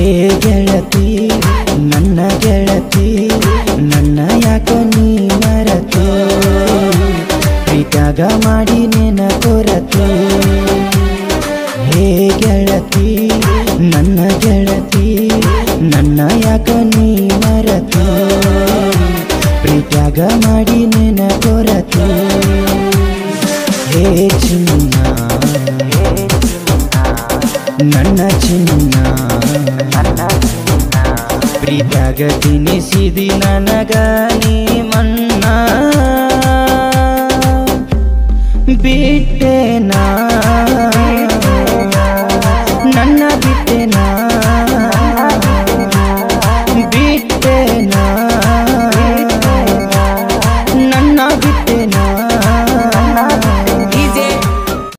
ಹೇ ಗೆಳತಿ ನನ್ನ ಗೆಳತಿ ನನ್ನ ಯಾಕ ನೀ ಮರತಿ ಪ್ರೀತ್ಯಾಗ ಮಾಡಿ ನೆನ ಕೊರತಿ ಹೇ ಗೆಳತಿ ನನ್ನ ಗೆಳತಿ ನನ್ನ ಯಾಕ ನೀ ಮರತಿ ಪ್ರೀತ್ಯಾಗ ಮಾಡಿ ನೆನ ಕೊರತಿ ಹೇ ಚಿನ್ನ ನನ್ನ ಚಿನ್ನ ಪ್ರೀತ್ಯಾಗ ತಿನಿಸಿದಿ ನನಗ ನೀ ಮನ್ನ ಬಿಟ್ಟೆ ನಾ